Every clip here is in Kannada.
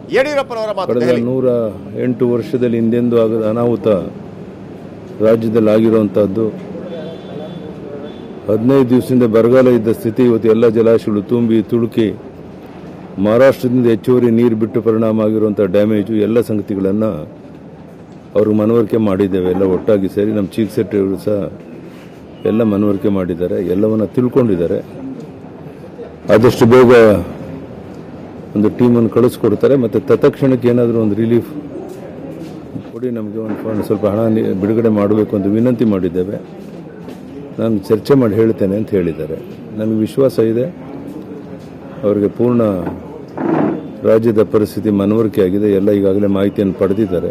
ಯಡಿಯೂರಪ್ಪನವರ ಮಾತು ಕಳೆದ ದೆಹಲಿ ನೂರ ಎಂಟು ವರ್ಷದಲ್ಲಿ ಹಿಂದೆಂದೂ ಆಗದ ಅನಾಹುತ ರಾಜ್ಯದಲ್ಲಿ ಆಗಿರುವಂಥದ್ದು ಹದಿನೈದು ದಿವಸದಿಂದ ಬರಗಾಲ ಇದ್ದ ಸ್ಥಿತಿ ಇವತ್ತು ಎಲ್ಲ ಜಲಾಶಯಗಳು ತುಂಬಿ ತುಳುಕಿ ಮಹಾರಾಷ್ಟ್ರದಿಂದ ಹೆಚ್ಚುವರಿ ನೀರು ಬಿಟ್ಟು ಪರಿಣಾಮ ಆಗಿರುವಂಥ ಡ್ಯಾಮೇಜು ಎಲ್ಲ ಸಂಗತಿಗಳನ್ನು ಅವರು ಮನವರಿಕೆ ಮಾಡಿದ್ದೇವೆ ಎಲ್ಲ ಒಟ್ಟಾಗಿ ಸೇರಿ ನಮ್ಮ ಚೀಫ್ ಸೆಕ್ರೆಟರಿಗಳು ಸಹ ಎಲ್ಲ ಮನವರಿಕೆ ಮಾಡಿದ್ದಾರೆ ಎಲ್ಲವನ್ನ ತಿಳ್ಕೊಂಡಿದ್ದಾರೆ ಆದಷ್ಟು ಬೇಗ ಒಂದು ಟೀಮನ್ನು ಕಳಿಸ್ಕೊಡ್ತಾರೆ ಮತ್ತು ತತ್ಕ್ಷಣಕ್ಕೆ ಏನಾದರೂ ಒಂದು ರಿಲೀಫ್ ಕೊಡಿ ನಮಗೆ ಒಂದು ಫಂಡ್ ಸ್ವಲ್ಪ ಹಣ ನಿ- ಬಿಡುಗಡೆ ಮಾಡಬೇಕು ಅಂತ ವಿನಂತಿ ಮಾಡಿದ್ದೇವೆ ನಾನು ಚರ್ಚೆ ಮಾಡಿ ಹೇಳ್ತೇನೆ ಅಂತ ಹೇಳಿದ್ದಾರೆ ನನಗೆ ವಿಶ್ವಾಸ ಇದೆ ಅವರಿಗೆ ಪೂರ್ಣ ರಾಜ್ಯದ ಪರಿಸ್ಥಿತಿ ಮನವರಿಕೆ ಆಗಿದೆ ಎಲ್ಲ ಈಗಾಗಲೇ ಮಾಹಿತಿಯನ್ನು ಪಡೆದಿದ್ದಾರೆ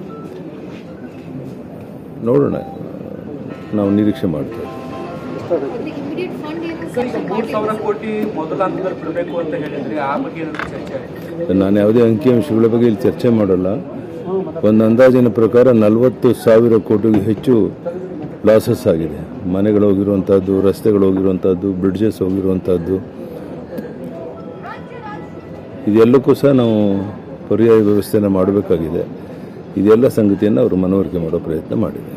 ನೋಡೋಣ ನಾವು ನಿರೀಕ್ಷೆ ಮಾಡ್ತೇವೆ ಇಮಿಡಿಯೇಟ್ ಫಂಡ್ ಏನು ಸರ್ ಮೂರು ಸಾವಿರ ಕೋಟಿ ಮೊದಲ ಹಂತದಲ್ಲಿ ಬಿಡಬೇಕು ಅಂತ ಹೇಳಿದ್ರಿ ಆ ಬಗ್ಗೆ ಏನಾದ್ರು ಚರ್ಚೆ ಆಯ್ತು ನಾನು ಯಾವುದೇ ಅಂಕಿಅಂಶಗಳ ಬಗ್ಗೆ ಇಲ್ಲಿ ಚರ್ಚೆ ಮಾಡಲ್ಲ ಒಂದು ಅಂದಾಜಿನ ಪ್ರಕಾರ ನಲವತ್ತು ಸಾವಿರ ಕೋಟಿಗೂ ಹೆಚ್ಚು ಲಾಸಸ್ ಆಗಿದೆ ಮನೆಗಳು ಹೋಗಿರುವಂಥದ್ದು ರಸ್ತೆಗಳು ಹೋಗಿರುವಂಥದ್ದು ಬ್ರಿಡ್ಜಸ್ ಹೋಗಿರುವಂಥದ್ದು ಇದೆಲ್ಲಕ್ಕೂ ಸಹ ನಾವು ಪರ್ಯಾಯ ವ್ಯವಸ್ಥೆನ ಮಾಡಬೇಕಾಗಿದೆ ಇದೆಲ್ಲ ಸಂಗತಿಯನ್ನು ಅವರು ಮನವರಿಕೆ ಮಾಡೋ ಪ್ರಯತ್ನ ಮಾಡಿದ್ದಾರೆ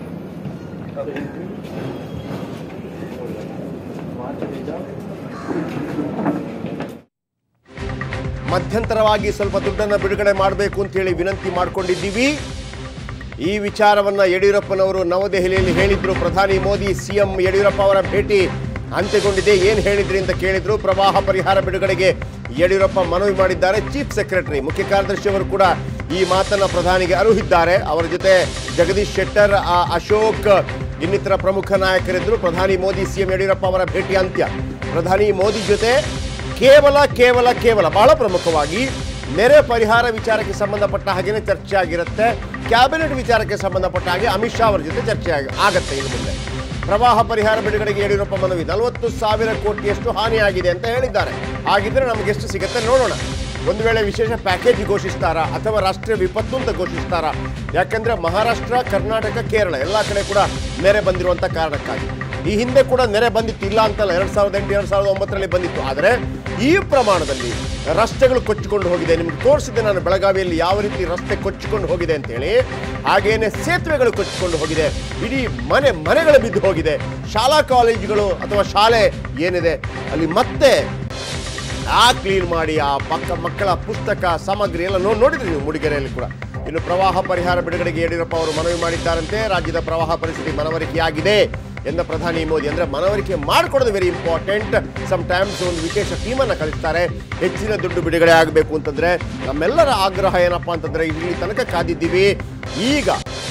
ಮಧ್ಯಂತರವಾಗಿ ಸ್ವಲ್ಪ ದುಡ್ಡನ್ನು ಬಿಡುಗಡೆ ಮಾಡಬೇಕು ಅಂತೇಳಿ ವಿನಂತಿ ಮಾಡಿಕೊಂಡಿದ್ದೀವಿ ಈ ವಿಚಾರವನ್ನ ಯಡಿಯೂರಪ್ಪನವರು ನವದೆಹಲಿಯಲ್ಲಿ ಹೇಳಿದ್ರು ಪ್ರಧಾನಿ ಮೋದಿ ಸಿಎಂ ಯಡಿಯೂರಪ್ಪ ಅವರ ಭೇಟಿ ಅಂತ್ಯಗೊಂಡಿದೆ ಏನು ಹೇಳಿದ್ರಿ ಅಂತ ಕೇಳಿದ್ರು ಪ್ರವಾಹ ಪರಿಹಾರ ಬಿಡುಗಡೆಗೆ ಯಡಿಯೂರಪ್ಪ ಮನವಿ ಮಾಡಿದ್ದಾರೆ ಚೀಫ್ ಸೆಕ್ರೆಟರಿ ಮುಖ್ಯ ಕಾರ್ಯದರ್ಶಿ ಅವರು ಕೂಡ ಈ ಮಾತನ್ನ ಪ್ರಧಾನಿಗೆ ಅರುಹಿದ್ದಾರೆ ಅವರ ಜೊತೆ ಜಗದೀಶ್ ಶೆಟ್ಟರ್ ಆ, ಅಶೋಕ್ ಇನ್ನಿತರ ಪ್ರಮುಖ ನಾಯಕರಿದ್ದರು ಪ್ರಧಾನಿ ಮೋದಿ ಸಿಎಂ ಯಡಿಯೂರಪ್ಪ ಅವರ ಭೇಟಿ ಅಂತ್ಯ ಪ್ರಧಾನಿ ಮೋದಿ ಜೊತೆ ಕೇವಲ ಕೇವಲ ಕೇವಲ ಬಹಳ ಪ್ರಮುಖವಾಗಿ ನೆರೆ ಪರಿಹಾರ ವಿಚಾರಕ್ಕೆ ಸಂಬಂಧಪಟ್ಟ ಹಾಗೇನೆ ಚರ್ಚೆ ಆಗಿರುತ್ತೆ ಕ್ಯಾಬಿನೆಟ್ ವಿಚಾರಕ್ಕೆ ಸಂಬಂಧಪಟ್ಟ ಹಾಗೆ ಅಮಿತ್ ಶಾ ಅವರ ಜೊತೆ ಚರ್ಚೆ ಆಗ- ಆಗತ್ತೆ ಇನ್ನು ಮುಂದೆ ಪ್ರವಾಹ ಪರಿಹಾರ ಬಿಡುಗಡೆಗೆ ಯಡಿಯೂರಪ್ಪ ಮನವಿ ನಲವತ್ತು ಸಾವಿರ ಕೋಟಿಯಷ್ಟು ಹಾನಿಯಾಗಿದೆ ಅಂತ ಹೇಳಿದ್ದಾರೆ ಹಾಗಿದ್ರೆ ನಮ್ಗೆ ಎಷ್ಟು ಸಿಗುತ್ತೆ ನೋಡೋಣ ಒಂದು ವೇಳೆ ವಿಶೇಷ ಪ್ಯಾಕೇಜ್ ಘೋಷಿಸ್ತಾರಾ ಅಥವಾ ರಾಷ್ಟ್ರೀಯ ವಿಪತ್ತು ಅಂತ ಘೋಷಿಸ್ತಾರಾ ಯಾಕಂದ್ರೆ ಮಹಾರಾಷ್ಟ್ರ ಕರ್ನಾಟಕ ಕೇರಳ ಎಲ್ಲ ಕಡೆ ಕೂಡ ನೆರೆ ಬಂದಿರುವಂತ ಕಾರಣಕ್ಕಾಗಿ ಈ ಹಿಂದೆ ಕೂಡ ನೆರೆ ಬಂದಿತ್ತು ಇಲ್ಲ ಅಂತಲ್ಲ ಎರಡ್ ಸಾವಿರದ ಎಂಟು ಎರಡ್ ಸಾವಿರದ ಒಂಬತ್ತರಲ್ಲಿ ಬಂದಿತ್ತು ಆದರೆ ಈ ಪ್ರಮಾಣದಲ್ಲಿ ರಸ್ತೆಗಳು ಕೊಚ್ಚಿಕೊಂಡು ಹೋಗಿದೆ ನಿಮ್ಗೆ ತೋರಿಸಿದೆ ನಾನು ಬೆಳಗಾವಿಯಲ್ಲಿ ಯಾವ ರೀತಿ ರಸ್ತೆ ಕೊಚ್ಚಿಕೊಂಡು ಹೋಗಿದೆ ಅಂತೇಳಿ ಹಾಗೇನೆ ಸೇತುವೆಗಳು ಕೊಚ್ಚಿಕೊಂಡು ಹೋಗಿದೆ ಇಡೀ ಮನೆ ಮನೆಗಳು ಬಿದ್ದು ಹೋಗಿದೆ ಶಾಲಾ ಕಾಲೇಜುಗಳು ಅಥವಾ ಶಾಲೆ ಏನಿದೆ ಅಲ್ಲಿ ಮತ್ತೆ ಆ ಕ್ಲೀನ್ ಮಾಡಿ ಆ ಪಕ್ಕ ಮಕ್ಕಳ ಪುಸ್ತಕ ಸಾಮಗ್ರಿ ಎಲ್ಲ ನೋ ನೋಡಿದ್ರಿ ನೀವು ಮೂಡಿಗೆರೆಯಲ್ಲಿ ಕೂಡ ಇನ್ನು ಪ್ರವಾಹ ಪರಿಹಾರ ಬಿಡುಗಡೆಗೆ ಯಡಿಯೂರಪ್ಪ ಅವರು ಮನವಿ ಮಾಡಿದ್ದಾರಂತೆ ರಾಜ್ಯದ ಪ್ರವಾಹ ಪರಿಸ್ಥಿತಿ ಮನವರಿಕೆಯಾಗಿದೆ ಎಂದ ಪ್ರಧಾನಿ ಮೋದಿ ಅಂದ್ರೆ ಮನವರಿಕೆ ಮಾಡಿಕೊಡೋದು ವೆರಿ ಇಂಪಾರ್ಟೆಂಟ್ ಸಮ್ ಟೈಮ್ಸ್ ಒಂದು ವಿಶೇಷ ಟೀಮನ್ನು ಕಳಿಸ್ತಾರೆ ಹೆಚ್ಚಿನ ದುಡ್ಡು ಬಿಡುಗಡೆ ಆಗಬೇಕು ಅಂತಂದ್ರೆ ನಮ್ಮೆಲ್ಲರ ಆಗ್ರಹ ಏನಪ್ಪಾ ಅಂತಂದ್ರೆ ಇಲ್ಲಿ ತನಕ ಕಾದಿದ್ದೀವಿ ಈಗ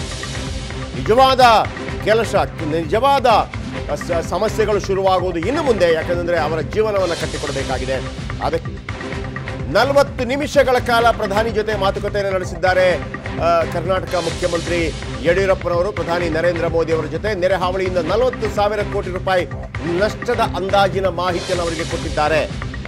ನಿಜವಾದ ಕೆಲಸ ನಿಜವಾದ ಸ- ಸಮಸ್ಯೆಗಳು ಶುರುವಾಗುವುದು ಇನ್ನು ಮುಂದೆ ಯಾಕಂದ್ರೆ ಅವರ ಜೀವನವನ್ನು ಕಟ್ಟಿಕೊಡಬೇಕಾಗಿದೆ ಅದಕ್ಕೆ ನಲವತ್ತು ನಿಮಿಷಗಳ ಕಾಲ ಪ್ರಧಾನಿ ಜೊತೆ ಮಾತುಕತೆಯನ್ನು ನಡೆಸಿದ್ದಾರೆ ಆ, ಕರ್ನಾಟಕ ಮುಖ್ಯಮಂತ್ರಿ ಯಡಿಯೂರಪ್ಪನವರು ಪ್ರಧಾನಿ ನರೇಂದ್ರ ಮೋದಿ ಅವರ ಜೊತೆ ನೆರೆ ಹಾವಳಿಯಿಂದ ನಲವತ್ತು ಸಾವಿರ ಕೋಟಿ ರೂಪಾಯಿ ನಷ್ಟದ ಅಂದಾಜಿನ ಮಾಹಿತಿಯನ್ನು ಅವರಿಗೆ ಕೊಟ್ಟಿದ್ದಾರೆ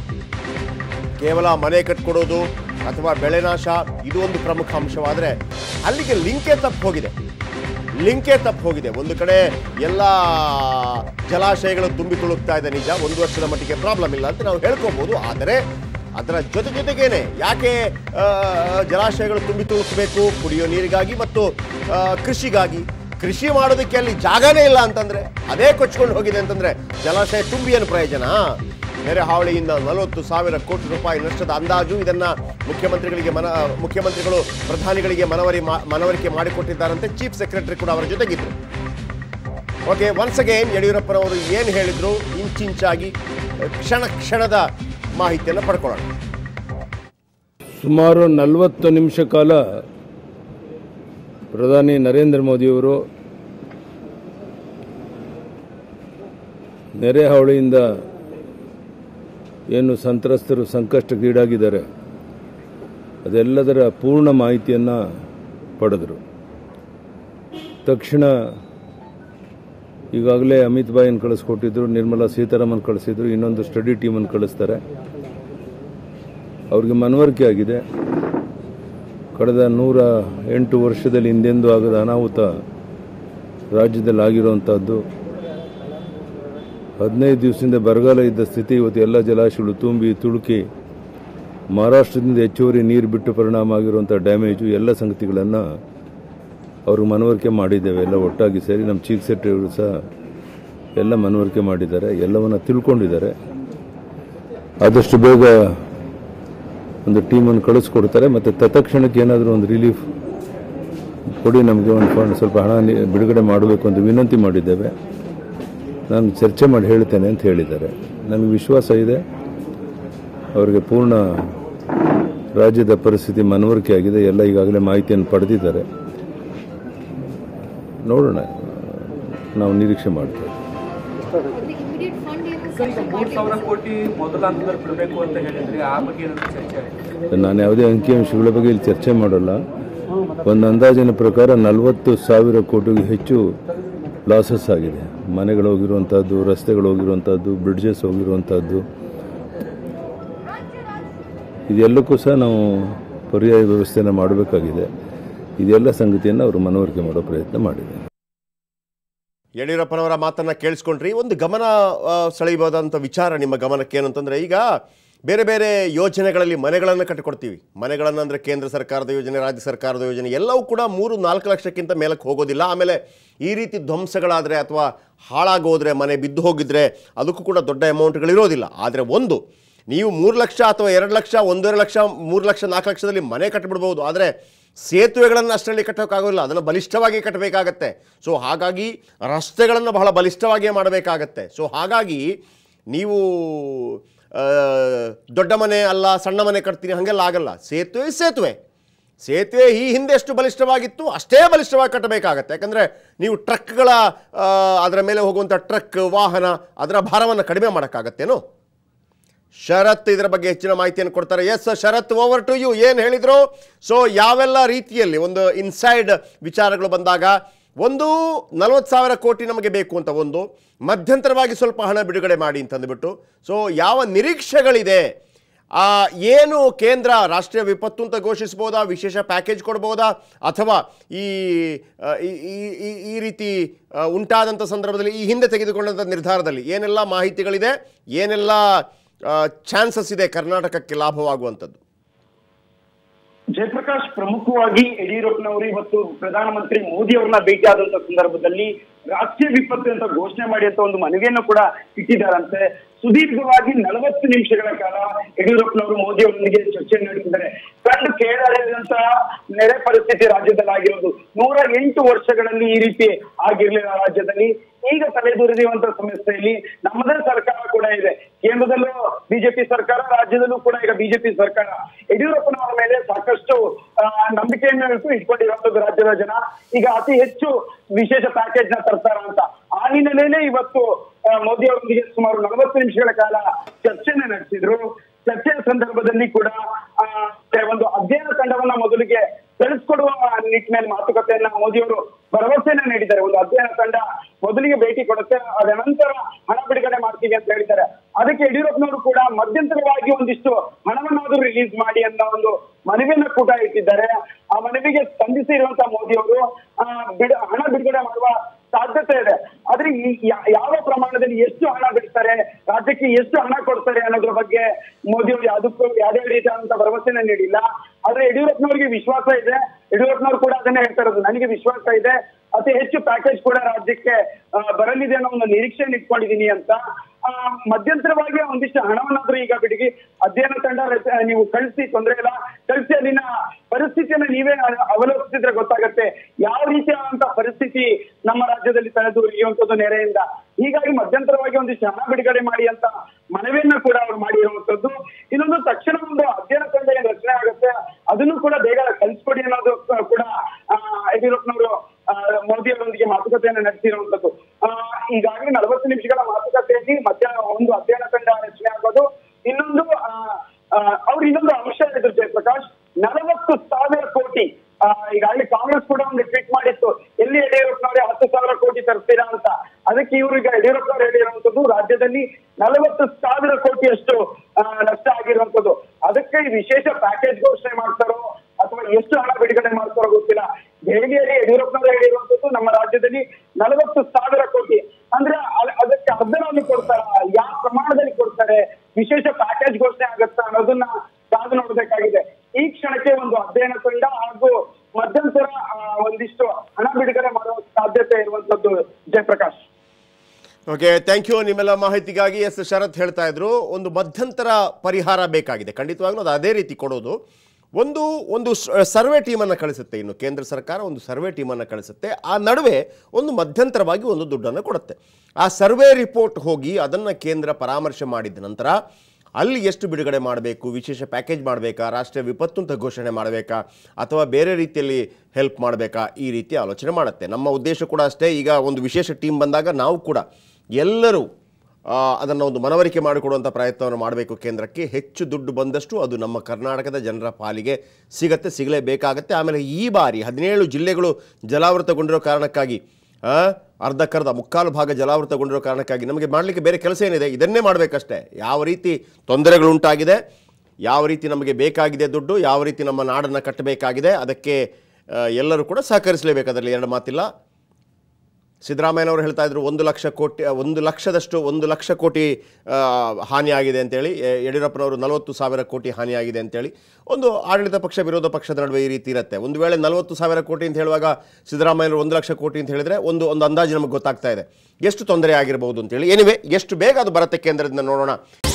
ಕೇವಲ ಮನೆ ಕಟ್ಕೊಡೋದು ಅಥವಾ ಬೆಳೆ ನಾಶ ಇದು ಒಂದು ಪ್ರಮುಖ ಅಂಶವಾದರೆ ಅಲ್ಲಿಗೆ ಲಿಂಕೇ ತಪ್ಪು ಹೋಗಿದೆ ಲಿಂಕೇ ತಪ್ಪು ಹೋಗಿದೆ ಒಂದು ಕಡೆ ಎಲ್ಲ ಜಲಾಶಯಗಳು ತುಂಬಿ ತುಳುಕ್ತಾ ಇದೆ ನಿಜ ಒಂದು ವರ್ಷದ ಮಟ್ಟಿಗೆ ಪ್ರಾಬ್ಲಮ್ ಇಲ್ಲ ಅಂತ ನಾವು ಹೇಳ್ಕೋಬಹುದು ಆದರೆ ಅದರ ಜೊತೆ ಜೊತೆಗೇನೆ ಯಾಕೆ ಆ, ಜಲಾಶಯಗಳು ತುಂಬಿ ತುಳುಕಬೇಕು ಕುಡಿಯೋ ನೀರಿಗಾಗಿ ಮತ್ತು ಆ, ಕೃಷಿಗಾಗಿ ಕೃಷಿ ಮಾಡೋದಕ್ಕೆ ಅಲ್ಲಿ ಜಾಗನೇ ಇಲ್ಲ ಅಂತಂದ್ರೆ ಅದೇ ಕೊಚ್ಕೊಂಡು ಹೋಗಿದೆ ಅಂತಂದ್ರೆ ಜಲಾಶಯ ತುಂಬಿ ಏನು ಪ್ರಯೋಜನ ನೆರೆ ಹಾವಳಿಯಿಂದ ನಲವತ್ತು ಸಾವಿರ ಕೋಟಿ ರೂಪಾಯಿ ನಷ್ಟದ ಅಂದಾಜು ಇದನ್ನ ಮುಖ್ಯಮಂತ್ರಿಗಳಿಗೆ ಮನ ಮುಖ್ಯಮಂತ್ರಿಗಳು ಪ್ರಧಾನಿಗಳಿಗೆ ಮನವರಿ ಮಾ- ಮನವರಿಕೆ ಮಾಡಿಕೊಟ್ಟಿದ್ದಾರಂತೆ ಚೀಫ್ ಸೆಕ್ರೆಟರಿ ಕೂಡ ಅವರ ಜೊತೆಗಿದ್ರು ಓಕೆ ಒನ್ಸ್ ಅಗೇನ್ ಯಡಿಯೂರಪ್ಪನವರು ಏನು ಹೇಳಿದ್ರು ಇಂಚಿಂಚಾಗಿ ಕ್ಷಣ ಕ್ಷಣದ ಮಾಹಿತಿಯನ್ನು ಪಡ್ಕೊಳ್ಳೋಣ ಸುಮಾರು ನಲವತ್ತು ನಿಮಿಷ ಕಾಲ ಪ್ರಧಾನಿ ನರೇಂದ್ರ ಮೋದಿಯವರು ನೆರೆ ಹಾವಳಿಯಿಂದ ಏನು ಸಂತ್ರಸ್ತರು ಸಂಕಷ್ಟಕ್ಕೀಡಾಗಿದ್ದಾರೆ ಅದೆಲ್ಲದರ ಪೂರ್ಣ ಮಾಹಿತಿಯನ್ನು ಪಡೆದರು ತಕ್ಷಣ ಈಗಾಗಲೇ ಅಮಿತ್ ಭಾಯಿಯನ್ನು ಕಳಿಸ್ಕೊಟ್ಟಿದ್ರು ನಿರ್ಮಲಾ ಸೀತಾರಾಮನ್ ಕಳಿಸಿದ್ರು ಇನ್ನೊಂದು ಸ್ಟಡಿ ಟೀಮನ್ನು ಕಳಿಸ್ತಾರೆ ಅವ್ರಿಗೆ ಮನವರಿಕೆ ಆಗಿದೆ ಕಳೆದ ನೂರ ಎಂಟು ವರ್ಷದಲ್ಲಿ ಹಿಂದೆಂದೂ ಆಗದ ಅನಾಹುತ ರಾಜ್ಯದಲ್ಲಿ ಆಗಿರುವಂಥದ್ದು ಹದಿನೈದು ದಿವಸದಿಂದ ಬರಗಾಲ ಇದ್ದ ಸ್ಥಿತಿ ಇವತ್ತು ಎಲ್ಲ ಜಲಾಶಯಗಳು ತುಂಬಿ ತುಳುಕಿ ಮಹಾರಾಷ್ಟ್ರದಿಂದ ಹೆಚ್ಚುವರಿ ನೀರು ಬಿಟ್ಟು ಪರಿಣಾಮ ಆಗಿರುವಂಥ ಡ್ಯಾಮೇಜು ಎಲ್ಲ ಸಂಗತಿಗಳನ್ನು ಅವರು ಮನವರಿಕೆ ಮಾಡಿದ್ದೇವೆ ಎಲ್ಲ ಒಟ್ಟಾಗಿ ಸೇರಿ ನಮ್ಮ ಚೀಫ್ ಸೆಕ್ರೆಟರಿಗಳು ಸಹ ಎಲ್ಲ ಮನವರಿಕೆ ಮಾಡಿದ್ದಾರೆ ಎಲ್ಲವನ್ನ ತಿಳ್ಕೊಂಡಿದ್ದಾರೆ ಆದಷ್ಟು ಬೇಗ ಒಂದು ಟೀಮನ್ನು ಕಳಿಸ್ಕೊಡ್ತಾರೆ ಮತ್ತು ತತ್ಕ್ಷಣಕ್ಕೆ ಏನಾದರೂ ಒಂದು ರಿಲೀಫ್ ಕೊಡಿ ನಮಗೆ ಒಂದು ಫಂಡ್ ಸ್ವಲ್ಪ ಹಣ ನಿ- ಬಿಡುಗಡೆ ಮಾಡಬೇಕು ಅಂತ ವಿನಂತಿ ಮಾಡಿದ್ದೇವೆ ನಾನು ಚರ್ಚೆ ಮಾಡಿ ಹೇಳ್ತೇನೆ ಅಂತ ಹೇಳಿದ್ದಾರೆ ನನಗೆ ವಿಶ್ವಾಸ ಇದೆ ಅವರಿಗೆ ಪೂರ್ಣ ರಾಜ್ಯದ ಪರಿಸ್ಥಿತಿ ಮನವರಿಕೆ ಆಗಿದೆ ಎಲ್ಲ ಈಗಾಗಲೇ ಮಾಹಿತಿಯನ್ನು ಪಡೆದಿದ್ದಾರೆ ನೋಡೋಣ ನಾವು ನಿರೀಕ್ಷೆ ಮಾಡ್ತೇವೆ The immediate fund ಏನು ಸರ್ ಈಗ ಸರ್ ಮೂರು ಸಾವಿರ ಕೋಟಿ ಮೊದಲ ಹಂತದಲ್ಲಿ ಬಿಡಬೇಕು ಅಂತ ಹೇಳಿದ್ರಿ ಆ ಬಗ್ಗೆ ಏನಾದ್ರು ಚರ್ಚೆ ಆಗಿದೆ ನಾನು ಯಾವುದೇ ಅಂಕಿಅಂಶಗಳ ಬಗ್ಗೆ ಇಲ್ಲಿ ಚರ್ಚೆ ಮಾಡಲ್ಲ ಒಂದು ಅಂದಾಜಿನ ಪ್ರಕಾರ ನಲವತ್ತು ಸಾವಿರ ಕೋಟಿಗೂ ಹೆಚ್ಚು ಲಾಸಸ್ ಆಗಿದೆ ಮನೆಗಳು ಹೋಗಿರುವಂಥದ್ದು ರಸ್ತೆಗಳು ಹೋಗಿರುವಂಥದ್ದು ಬ್ರಿಡ್ಜಸ್ ಹೋಗಿರುವಂಥದ್ದು ಇದೆಲ್ಲಕ್ಕೂ ಸಹ ನಾವು ಪರ್ಯಾಯ ವ್ಯವಸ್ಥೆಯನ್ನು ಮಾಡಬೇಕಾಗಿದೆ ಇದೆಲ್ಲ ಸಂಗತಿಯನ್ನು ಅವರು ಮನವರಿಕೆ ಮಾಡೋ ಪ್ರಯತ್ನ ಮಾಡಿದ್ದಾರೆ ಯಡಿಯೂರಪ್ಪನವರ ಮಾತನ್ನ ಕೇಳಿಸ್ಕೊಂಡ್ರಿ ಒಂದು ಗಮನ ಆ, ಸೆಳೆಯಬಹುದಂಥ ವಿಚಾರ ನಿಮ್ಮ ಗಮನಕ್ಕೆ ಏನು ಅಂತಂದ್ರೆ ಈಗ ಬೇರೆ ಬೇರೆ ಯೋಜನೆಗಳಲ್ಲಿ ಮನೆಗಳನ್ನು ಕಟ್ಟಿಕೊಡ್ತೀವಿ ಮನೆಗಳನ್ನು ಅಂದರೆ ಕೇಂದ್ರ ಸರ್ಕಾರದ ಯೋಜನೆ ರಾಜ್ಯ ಸರ್ಕಾರದ ಯೋಜನೆ ಎಲ್ಲವೂ ಕೂಡ ಮೂರು ನಾಲ್ಕು ಲಕ್ಷಕ್ಕಿಂತ ಮೇಲಕ್ಕೆ ಹೋಗೋದಿಲ್ಲ ಆಮೇಲೆ ಈ ರೀತಿ ಧ್ವಂಸಗಳಾದರೆ ಅಥವಾ ಹಾಳಾಗೋದ್ರೆ ಮನೆ ಬಿದ್ದು ಹೋಗಿದ್ರೆ ಅದಕ್ಕೂ ಕೂಡ ದೊಡ್ಡ ಅಮೌಂಟ್ಗಳಿರೋದಿಲ್ಲ ಆದರೆ ಒಂದು ನೀವು ಮೂರು ಲಕ್ಷ ಅಥವಾ ಎರಡು ಲಕ್ಷ ಒಂದೂವರೆ ಲಕ್ಷ ಮೂರು ಲಕ್ಷ ನಾಲ್ಕು ಲಕ್ಷದಲ್ಲಿ ಮನೆ ಕಟ್ಟಿಬಿಡ್ಬೋದು ಆದರೆ ಸೇತುವೆಗಳನ್ನು ಅಷ್ಟರಲ್ಲಿ ಕಟ್ಟೋಕ್ಕಾಗೋಲ್ಲ ಅದನ್ನು ಬಲಿಷ್ಠವಾಗಿ ಕಟ್ಟಬೇಕಾಗತ್ತೆ ಸೊ ಹಾಗಾಗಿ ರಸ್ತೆಗಳನ್ನು ಬಹಳ ಬಲಿಷ್ಠವಾಗಿಯೇ ಮಾಡಬೇಕಾಗತ್ತೆ ಸೊ ಹಾಗಾಗಿ ನೀವು ಆ, ದೊಡ್ಡ ಮನೆ ಅಲ್ಲ ಸಣ್ಣ ಮನೆ ಕಟ್ತೀನಿ ಹಾಗೆಲ್ಲ ಆಗಲ್ಲ ಸೇತುವೆ ಸೇತುವೆ ಸೇತುವೆ ಈ ಹಿಂದೆ ಎಷ್ಟು ಬಲಿಷ್ಠವಾಗಿತ್ತು ಅಷ್ಟೇ ಬಲಿಷ್ಠವಾಗಿ ಕಟ್ಟಬೇಕಾಗತ್ತೆ ಯಾಕಂದರೆ ನೀವು ಟ್ರಕ್ಗಳ ಆ, ಅದರ ಮೇಲೆ ಹೋಗುವಂಥ ಟ್ರಕ್ ವಾಹನ ಅದರ ಭಾರವನ್ನು ಕಡಿಮೆ ಮಾಡೋಕ್ಕಾಗತ್ತೇನೋ ಶರತ್ ಇದರ ಬಗ್ಗೆ ಹೆಚ್ಚಿನ ಮಾಹಿತಿಯನ್ನು ಕೊಡ್ತಾರೆ yes Sharath over to you ಏನು ಹೇಳಿದ್ರು ಸೊ ಯಾವೆಲ್ಲ ರೀತಿಯಲ್ಲಿ ಒಂದು ಇನ್ಸೈಡ್ ವಿಚಾರಗಳು ಬಂದಾಗ ಒಂದು ನಲವತ್ತು ಸಾವಿರ ಕೋಟಿ ನಮಗೆ ಬೇಕು ಅಂತ ಒಂದು ಮಧ್ಯಂತರವಾಗಿ ಸ್ವಲ್ಪ ಹಣ ಬಿಡುಗಡೆ ಮಾಡಿ ಅಂತಂದುಬಿಟ್ಟು ಸೊ ಯಾವ ನಿರೀಕ್ಷೆಗಳಿದೆ ಆ, ಏನು ಕೇಂದ್ರ ರಾಷ್ಟ್ರೀಯ ವಿಪತ್ತು ಅಂತ ಘೋಷಿಸ್ಬೋದಾ ವಿಶೇಷ ಪ್ಯಾಕೇಜ್ ಕೊಡ್ಬೋದಾ ಅಥವಾ ಈ ಆ, ಈ- ಈ- ಈ- ಈ ರೀತಿ ಆ, ಉಂಟಾದಂಥ ಸಂದರ್ಭದಲ್ಲಿ ಈ ಹಿಂದೆ ತೆಗೆದುಕೊಂಡಂಥ ನಿರ್ಧಾರದಲ್ಲಿ ಏನೆಲ್ಲ ಮಾಹಿತಿಗಳಿದೆ ಏನೆಲ್ಲ ಚಾನ್ಸಸ್ ಇದೆ ಕರ್ನಾಟಕಕ್ಕೆ ಲಾಭವಾಗುವಂಥದ್ದು ಜಯಪ್ರಕಾಶ್ ಪ್ರಮುಖವಾಗಿ ಯಡಿಯೂರಪ್ಪನವರು ಇವತ್ತು ಪ್ರಧಾನಮಂತ್ರಿ ಮೋದಿ ಅವರನ್ನ ಭೇಟಿ ಆದಂತ ಸಂದರ್ಭದಲ್ಲಿ ರಾಷ್ಟ್ರೀಯ ವಿಪತ್ತು ಅಂತ ಘೋಷಣೆ ಮಾಡಿ ಅಂತ ಒಂದು ಮನವಿಯನ್ನು ಕೂಡ ಇಟ್ಟಿದ್ದಾರಂತೆ ಸುದೀರ್ಘವಾಗಿ ನಲವತ್ತು ನಿಮಿಷಗಳ ಕಾಲ ಯಡಿಯೂರಪ್ಪನವರು ಮೋದಿ ಅವರೊಂದಿಗೆ ಚರ್ಚೆ ನಡೆಸಿದ್ದಾರೆ ಕಂಡು ಕೇಳರಿದಂತಹ ನೆರೆ ಪರಿಸ್ಥಿತಿ ರಾಜ್ಯದಲ್ಲಿ ಆಗಿರೋದು ನೂರ ಎಂಟು ವರ್ಷಗಳಲ್ಲಿ ಈ ರೀತಿ ಆಗಿರ್ಲಿಲ್ಲ ರಾಜ್ಯದಲ್ಲಿ ಈಗ ತಲೆದೋರಿರುವಂತಹ ಸಮಸ್ಯೆಯಲ್ಲಿ ನಮ್ಮದೇ ಸರ್ಕಾರ ಕೂಡ ಇದೆ ಕೇಂದ್ರದಲ್ಲೂ ಬಿಜೆಪಿ ಸರ್ಕಾರ ರಾಜ್ಯದಲ್ಲೂ ಕೂಡ ಈಗ ಬಿಜೆಪಿ ಸರ್ಕಾರ ಯಡಿಯೂರಪ್ಪನವರ ಮೇಲೆ ಸಾಕಷ್ಟು ಆ, ನಂಬಿಕೆಯನ್ನು ಇಟ್ಟು ಇಟ್ಕೊಂಡಿರುವಂತದ್ದು ರಾಜ್ಯದ ಜನ ಈಗ ಅತಿ ಹೆಚ್ಚು ವಿಶೇಷ ಪ್ಯಾಕೇಜ್ ನ ತರ್ತಾರ ಅಂತ ಆ ಹಿನ್ನೆಲೆಯಲ್ಲೇ ಇವತ್ತು ಆ, ಮೋದಿ ಅವರೊಂದಿಗೆ ಸುಮಾರು ನಲವತ್ತು ನಿಮಿಷಗಳ ಕಾಲ ಚರ್ಚೆನ ನಡೆಸಿದ್ರು ಚರ್ಚೆಯ ಸಂದರ್ಭದಲ್ಲಿ ಕೂಡ ಆ, ಒಂದು ಅಧ್ಯಯನ ತಂಡವನ್ನ ಮೊದಲಿಗೆ ಕಳಿಸ್ಕೊಡುವ ನಿಟ್ಟಿನಲ್ಲಿ ಮಾತುಕತೆಯನ್ನ ಮೋದಿ ಅವರು ಭರವಸೆಯನ್ನ ನೀಡಿದ್ದಾರೆ ಒಂದು ಅಧ್ಯಯನ ತಂಡ ಮೊದಲಿಗೆ ಭೇಟಿ ಕೊಡುತ್ತೆ ಅದ ನಂತರ ಹಣ ಬಿಡುಗಡೆ ಮಾಡ್ತೀವಿ ಅಂತ ಹೇಳಿದ್ದಾರೆ ಅದಕ್ಕೆ ಯಡಿಯೂರಪ್ಪನವರು ಕೂಡ ಮಧ್ಯಂತರವಾಗಿ ಒಂದಿಷ್ಟು ಹಣವನ್ನಾದ್ರೂ ರಿಲೀಸ್ ಮಾಡಿ ಅನ್ನೋ ಒಂದು ಮನವಿಯನ್ನ ಕೂಡ ಇಟ್ಟಿದ್ದಾರೆ ಆ ಮನವಿಗೆ ಸ್ಪಂದಿಸಿರುವಂತಹ ಮೋದಿ ಅವರು ಆ, ಬಿಡ ಹಣ ಬಿಡುಗಡೆ ಮಾಡುವ ಸಾಧ್ಯತೆ ಇದೆ ಆದ್ರೆ ಈ ಯಾ- ಯಾವ ಪ್ರಮಾಣದಲ್ಲಿ ಎಷ್ಟು ಹಣ ಬಿಡ್ತಾರೆ ರಾಜ್ಯಕ್ಕೆ ಎಷ್ಟು ಹಣ ಕೊಡ್ತಾರೆ ಅನ್ನೋದ್ರ ಬಗ್ಗೆ ಮೋದಿ ಅವರು ಯಾವುದಕ್ಕೂ ಯಾವುದೇ ರೀತಿಯಾದಂತಹ ಭರವಸೆನ ನೀಡಿಲ್ಲ ಆದ್ರೆ ಯಡಿಯೂರಪ್ಪನವರಿಗೆ ವಿಶ್ವಾಸ ಇದೆ ಯಡಿಯೂರಪ್ಪನವರು ಕೂಡ ಅದನ್ನೇ ಹೇಳ್ತಾ ಇರೋದು ನನಗೆ ವಿಶ್ವಾಸ ಇದೆ ಅತಿ ಹೆಚ್ಚು ಪ್ಯಾಕೇಜ್ ಕೂಡ ರಾಜ್ಯಕ್ಕೆ ಆ, ಬರಲಿದೆ ಅನ್ನೋ ಒಂದು ನಿರೀಕ್ಷೆಯನ್ನು ಇಟ್ಕೊಂಡಿದೀನಿ ಅಂತ ಆ, ಮಧ್ಯಂತರವಾಗಿ ಒಂದಿಷ್ಟು ಹಣವನ್ನಾದ್ರೂ ಈಗ ಬಿಡಿಗಿ ಅಧ್ಯಯನ ತಂಡ ರಚ- ನೀವು ಕಳಿಸಿ ತೊಂದರೆ ಇಲ್ಲ ಕಳಿಸಿ ಅಲ್ಲಿನ ಪರಿಸ್ಥಿತಿಯನ್ನ ನೀವೇ ಅ- ಅವಲೋಕಿಸಿದ್ರೆ ಗೊತ್ತಾಗತ್ತೆ ಯಾವ ರೀತಿಯಾದಂತಹ ಪರಿಸ್ಥಿತಿ ನಮ್ಮ ರಾಜ್ಯದಲ್ಲಿ ತಲೆದೂರಿರುವಂತದ್ದು ನೆರೆಯಿಂದ ಹೀಗಾಗಿ ಮಧ್ಯಂತರವಾಗಿ ಒಂದಿಷ್ಟು ಹಣ ಬಿಡುಗಡೆ ಮಾಡಿ ಅಂತ ಮನವಿಯನ್ನ ಕೂಡ ಅವ್ರು ಮಾಡಿರುವಂತದ್ದು ಇನ್ನೊಂದು ತಕ್ಷಣ ಒಂದು ಅಧ್ಯಯನ ತಂಡ ಏನ್ ರಚನೆ ಆಗುತ್ತೆ ಅದನ್ನು ಕೂಡ ಬೇಗ ಕಲಿಸ್ಕೊಡಿ ಅನ್ನೋದು ಕ- ಕೂಡ ಆ, ಯಡಿಯೂರಪ್ಪನವರು ಆ, ಮೋದಿ ಅವರೊಂದಿಗೆ ಮಾತುಕತೆಯನ್ನು ನಡೆಸಿರುವಂತದ್ದು ಆ, ಈಗಾಗಲೇ ನಲವತ್ತು ನಿಮಿಷಗಳ ಮಾತುಕತೆಯಲ್ಲಿ ಮಧ್ಯಾಹ್ನ ಒಂದು ಅಧ್ಯಯನ ತಂಡ ರಚನೆ ಆಗೋದು ಇನ್ನೊಂದು ಆ, ಆ, ಅವ್ರು ಇನ್ನೊಂದು ಅಂಶ ಹೇಳಿದ್ರು ಜಯಪ್ರಕಾಶ್ ನಲವತ್ತು ಸಾವಿರ ಕೋಟಿ ಆ, ಈಗಾಗಲೇ ಕಾಂಗ್ರೆಸ್ ಕೂಡ ಒಂದು ಟ್ವೀಟ್ ಮಾಡಿತ್ತು ಎಲ್ಲಿ ಯಡಿಯೂರಪ್ಪನವರೇ ಹತ್ತು ಸಾವಿರ ಕೋಟಿ ತರ್ತೀರಾ ಅಂತ ಅದಕ್ಕೆ ಇವರು ಈಗ ಯಡಿಯೂರಪ್ಪನವರು ಹೇಳಿರುವಂತದ್ದು ರಾಜ್ಯದಲ್ಲಿ ನಲವತ್ತು ಸಾವಿರ ಕೋಟಿಯಷ್ಟು ಆ, ನಷ್ಟ ಆಗಿರುವಂತದ್ದು ಅದಕ್ಕೆ ಈ ವಿಶೇಷ ಪ್ಯಾಕೇಜ್ ಘೋಷಣೆ ಮಾಡ್ತಾರೋ ಅಥವಾ ಎಷ್ಟು ಹಣ ಬಿಡುಗಡೆ ಮಾಡ್ತಾರೋ ಗೊತ್ತಿಲ್ಲ ದೆಹಲಿಯಲ್ಲಿ ಯಡಿಯೂರಪ್ಪನವರು ಹೇಳಿರುವಂತದ್ದು ನಮ್ಮ ರಾಜ್ಯದಲ್ಲಿ ನಲವತ್ತು ಸಾವಿರ ಕೋಟಿ ಅಂದ್ರೆ ಅ- ಅದಕ್ಕೆ ಅರ್ಧವನ್ನು ಕೊಡ್ತಾರ ಯಾವ ಪ್ರಮಾಣದಲ್ಲಿ ಕೊಡ್ತಾರೆ ವಿಶೇಷ ಪ್ಯಾಕೇಜ್ ಘೋಷಣೆ ಆಗತ್ತಾ ಅನ್ನೋದನ್ನ ಕಾದು ನೋಡ್ಬೇಕು ಅಧ್ಯಯನ ತಂಡ ಹಾಗೂ ಮಧ್ಯಂತರ ಆ, ಒಂದಿಷ್ಟು ಹಣ ಬಿಡುಗಡೆ ಮಾಡುವ ಸಾಧ್ಯತೆ ಇರುವಂತದ್ದು ಜಯಪ್ರಕಾಶ್ ಓಕೆ ಥ್ಯಾಂಕ್ ಯು ನಿಮ್ಮೆಲ್ಲ ಮಾಹಿತಿಗಾಗಿ ಎಸ್ ಶರತ್ ಹೇಳ್ತಾ ಇದ್ರು ಒಂದು ಮಧ್ಯಂತರ ಪರಿಹಾರ ಬೇಕಾಗಿದೆ ಖಂಡಿತವಾಗ್ಲೂ ಅದು ಅದೇ ರೀತಿ ಕೊಡೋದು ಒಂದು ಒಂದು ಸರ್ವೆ ಟೀಮನ್ನು ಕಳಿಸುತ್ತೆ ಇನ್ನು ಕೇಂದ್ರ ಸರ್ಕಾರ ಒಂದು ಸರ್ವೆ ಟೀಮನ್ನು ಕಳಿಸುತ್ತೆ ಆ ನಡುವೆ ಒಂದು ಮಧ್ಯಂತರವಾಗಿ ಒಂದು ದುಡ್ಡನ್ನು ಕೊಡುತ್ತೆ ಆ ಸರ್ವೆ ರಿಪೋರ್ಟ್ ಹೋಗಿ ಅದನ್ನು ಕೇಂದ್ರ ಪರಾಮರ್ಶೆ ಮಾಡಿದ ನಂತರ ಅಲ್ಲಿ ಎಷ್ಟು ಬಿಡುಗಡೆ ಮಾಡಬೇಕು ವಿಶೇಷ ಪ್ಯಾಕೇಜ್ ಮಾಡಬೇಕಾ ರಾಷ್ಟ್ರೀಯ ವಿಪತ್ತು ಅಂತ ಘೋಷಣೆ ಮಾಡಬೇಕಾ ಅಥವಾ ಬೇರೆ ರೀತಿಯಲ್ಲಿ ಹೆಲ್ಪ್ ಮಾಡಬೇಕಾ ಈ ರೀತಿ ಆಲೋಚನೆ ಮಾಡುತ್ತೆ ನಮ್ಮ ಉದ್ದೇಶ ಕೂಡ ಅಷ್ಟೇ ಈಗ ಒಂದು ವಿಶೇಷ ಟೀಮ್ ಬಂದಾಗ ನಾವು ಕೂಡ ಎಲ್ಲರೂ ಅದನ್ನು ಒಂದು ಮನವರಿಕೆ ಮಾಡಿಕೊಡುವಂಥ ಪ್ರಯತ್ನವನ್ನು ಮಾಡಬೇಕು ಕೇಂದ್ರಕ್ಕೆ ಹೆಚ್ಚು ದುಡ್ಡು ಬಂದಷ್ಟು ಅದು ನಮ್ಮ ಕರ್ನಾಟಕದ ಜನರ ಪಾಲಿಗೆ ಸಿಗತ್ತೆ ಸಿಗಲೇಬೇಕಾಗತ್ತೆ ಆಮೇಲೆ ಈ ಬಾರಿ ಹದಿನೇಳು ಜಿಲ್ಲೆಗಳು ಜಲಾವೃತಗೊಂಡಿರೋ ಕಾರಣಕ್ಕಾಗಿ ಆ, ಅರ್ಧಕ್ಕರ್ಧ ಮುಕ್ಕಾಲು ಭಾಗ ಜಲಾವೃತಗೊಂಡಿರೋ ಕಾರಣಕ್ಕಾಗಿ ನಮಗೆ ಮಾಡಲಿಕ್ಕೆ ಬೇರೆ ಕೆಲಸ ಏನಿದೆ ಇದನ್ನೇ ಮಾಡಬೇಕಷ್ಟೇ ಯಾವ ರೀತಿ ತೊಂದರೆಗಳುಂಟಾಗಿದೆ ಯಾವ ರೀತಿ ನಮಗೆ ಬೇಕಾಗಿದೆ ದುಡ್ಡು ಯಾವ ರೀತಿ ನಮ್ಮ ನಾಡನ್ನು ಕಟ್ಟಬೇಕಾಗಿದೆ ಅದಕ್ಕೆ ಆ, ಎಲ್ಲರೂ ಕೂಡ ಸಹಕರಿಸಲೇಬೇಕು ಅದರಲ್ಲಿ ಎರಡು ಮಾತಿಲ್ಲ ಸಿದ್ದರಾಮಯ್ಯನವರು ಹೇಳ್ತಾ ಇದ್ರು ಒಂದು ಲಕ್ಷ ಕೋಟಿ ಒಂದು ಲಕ್ಷದಷ್ಟು ಒಂದು ಲಕ್ಷ ಕೋಟಿ ಆ, ಹಾನಿಯಾಗಿದೆ ಅಂತೇಳಿ ಎ- ಯಡಿಯೂರಪ್ಪನವರು ನಲವತ್ತು ಸಾವಿರ ಕೋಟಿ ಹಾನಿಯಾಗಿದೆ ಅಂತೇಳಿ ಒಂದು ಆಡಳಿತ ಪಕ್ಷ ವಿರೋಧ ಪಕ್ಷದ ನಡುವೆ ಈ ರೀತಿ ಇರುತ್ತೆ ಒಂದು ವೇಳೆ ನಲವತ್ತು ಸಾವಿರ ಕೋಟಿ ಅಂತ ಹೇಳುವಾಗ ಸಿದ್ದರಾಮಯ್ಯನವರು ಒಂದು ಲಕ್ಷ ಕೋಟಿ ಅಂತ ಹೇಳಿದ್ರೆ ಒಂದು ಒಂದು ಅಂದಾಜು ನಮಗೆ ಗೊತ್ತಾಗ್ತಾ ಇದೆ ಎಷ್ಟು ತೊಂದರೆ ಆಗಿರಬಹುದು ಅಂತೇಳಿ ಎನಿವೆ ಎಷ್ಟು ಬೇಗ ಅದು ಬರುತ್ತೆ ಕೇಂದ್ರದಿಂದ ನೋಡೋಣ